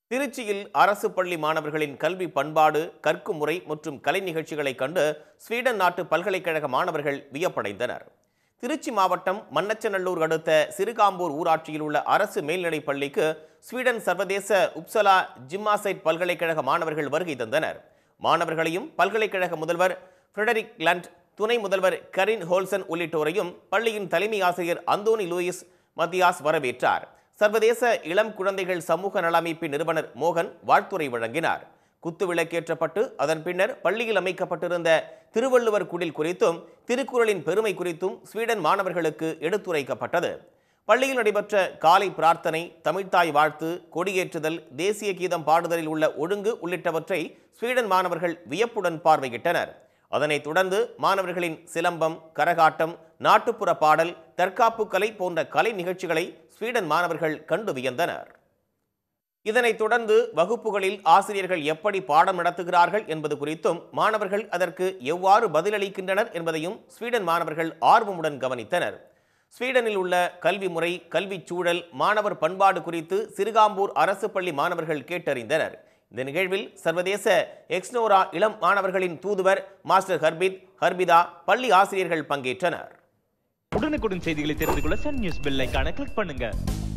திருச்சியில் அரசு பள்ளி மாணவர்களின் கல்வி பண்பாடு கற்கும் முறை மற்றும் கலை நிகழ்ச்சிகளைக் கண்டு ஸ்வீடன் நாட்டு பல்கலைக்கழக மாணவர்கள் வியப்படைந்தனர் திருச்சி மாவட்டம் மன்னச்சநல்லூர் அடுத்த சிறுகாம்பூர் ஊராட்சியில் உள்ள அரசு மேல்நிலைப் பள்ளிக்கு ஸ்வீடன் சர்வதேச உப்சலா ஜிம்மாசைட் பல்கலைக்கழக மாணவர்கள் வருகை தந்தனர் மாணவர்களையும் பல்கலைக்கழக முதல்வர் ஃப்ரெடரிக் லண்ட் துணை முதல்வர் கரின் ஹோல்சன் உள்ளிட்டோரையும் பள்ளியின் தலைமை ஆசிரியர் அந்தோனி லூயிஸ் மத்தியாஸ் வரவேற்றார் சர்வதேச இளம் குழந்தைகள் சமூக நல அமைப்பின் நிறுவனர் மோகன் வாழ்த்துரை வழங்கினார் குத்து விளக்கேற்றப்பட்டு அதன் பின்னர் பள்ளியில் அமைக்கப்பட்டிருந்த திருவள்ளுவர் குடில் குறித்தும் திருக்குறளின் பெருமை குறித்தும் ஸ்வீடன் மாணவர்களுக்கு எடுத்துரைக்கப்பட்டது பள்ளியில் நடைபெற்ற காலை பிரார்த்தனை தமிழ்த்தாய் வாழ்த்து கொடியேற்றுதல் தேசிய கீதம் பாடுதலில் உள்ள ஒழுங்கு உள்ளிட்டவற்றை ஸ்வீடன் மாணவர்கள் வியப்புடன் பார்வையிட்டனர் அதனைத் தொடர்ந்து மாணவர்களின் சிலம்பம் கரகாட்டம் நாட்டுப்புற பாடல் தற்காப்பு கலை போன்ற கலை நிகழ்ச்சிகளை ஸ்வீடன் மாணவர்கள் கண்டு வியந்தனர் இதனைத் தொடர்ந்து வகுப்புகளில் ஆசிரியர்கள் எப்படி பாடம் நடத்துகிறார்கள் என்பது குறித்தும் மாணவர்கள் அதற்கு எவ்வாறு பதிலளிக்கின்றனர் என்பதையும் ஸ்வீடன் மாணவர்கள் ஆர்வமுடன் கவனித்தனர் ஸ்வீடனில் உள்ள கல்வி முறை கல்விச் சூழல் மாணவர் பண்பாடு குறித்து சிறுகாம்பூர் அரசு பள்ளி மாணவர்கள் கேட்டறிந்தனர் இந்த நிகழ்வில் சர்வதேச எக்ஸ்னோரா இளம் மாணவர்களின் தூதுவர் மாஸ்டர் ஹர்பித் ஹர்பிதா பள்ளி ஆசிரியர்கள் பங்கேற்றனர் உடனுக்குடன் செய்திகளை தெரிந்து கொள்ள சன் நியூஸ் பெல் ஐகானை கிளிக் பண்ணுங்க